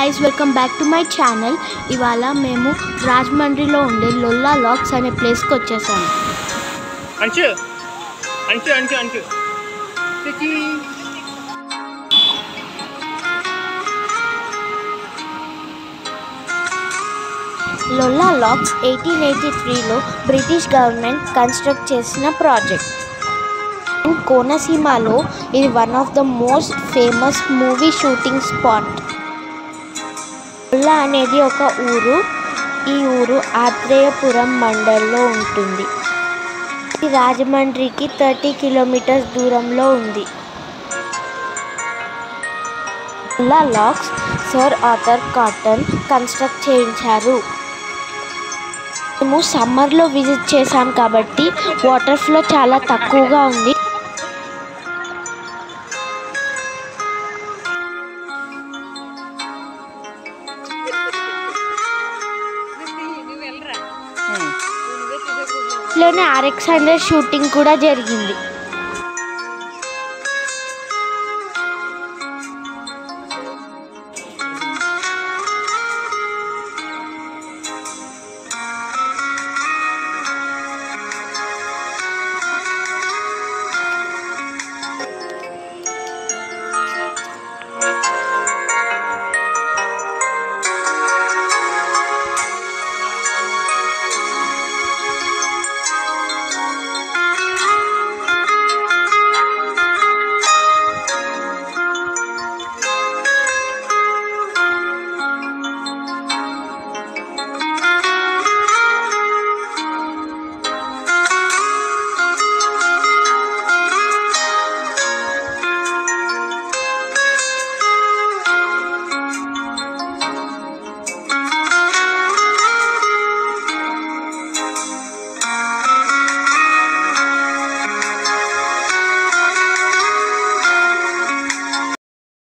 Guys welcome back to my channel ఇవాళ మేము రాజమండ్రిలో ఉండే లొల్లా లాక్స్ అనే ప్లేస్కి వచ్చేసాము అంచు అంచు అంచు అంచు చిచి. లొల్లా లాక్స్ ఎయిటీన్ ఎయిటీ త్రీలో బ్రిటిష్ గవర్నమెంట్ కన్స్ట్రక్ట్ చేసిన ప్రాజెక్ట్ అండ్ కోనసీమలో ఇది one of the most famous movie shooting spot Lolla అనేది ఒక ఊరు ఈ ఊరు ఆత్రేయపురం మండల్లో ఉంటుంది ఇది రాజమండ్రికి థర్టీ కిలోమీటర్స్ దూరంలో ఉంది Lolla locks sir Arthur Cotton construct చేయించారు మేము సమ్మర్లో విజిట్ చేసాం కాబట్టి వాటర్ ఫ్లో చాలా తక్కువగా ఉంది హ్మ్. లోనే ఆర్ఎక్స్ హండ్రెడ్ షూటింగ్ కూడా జరిగింది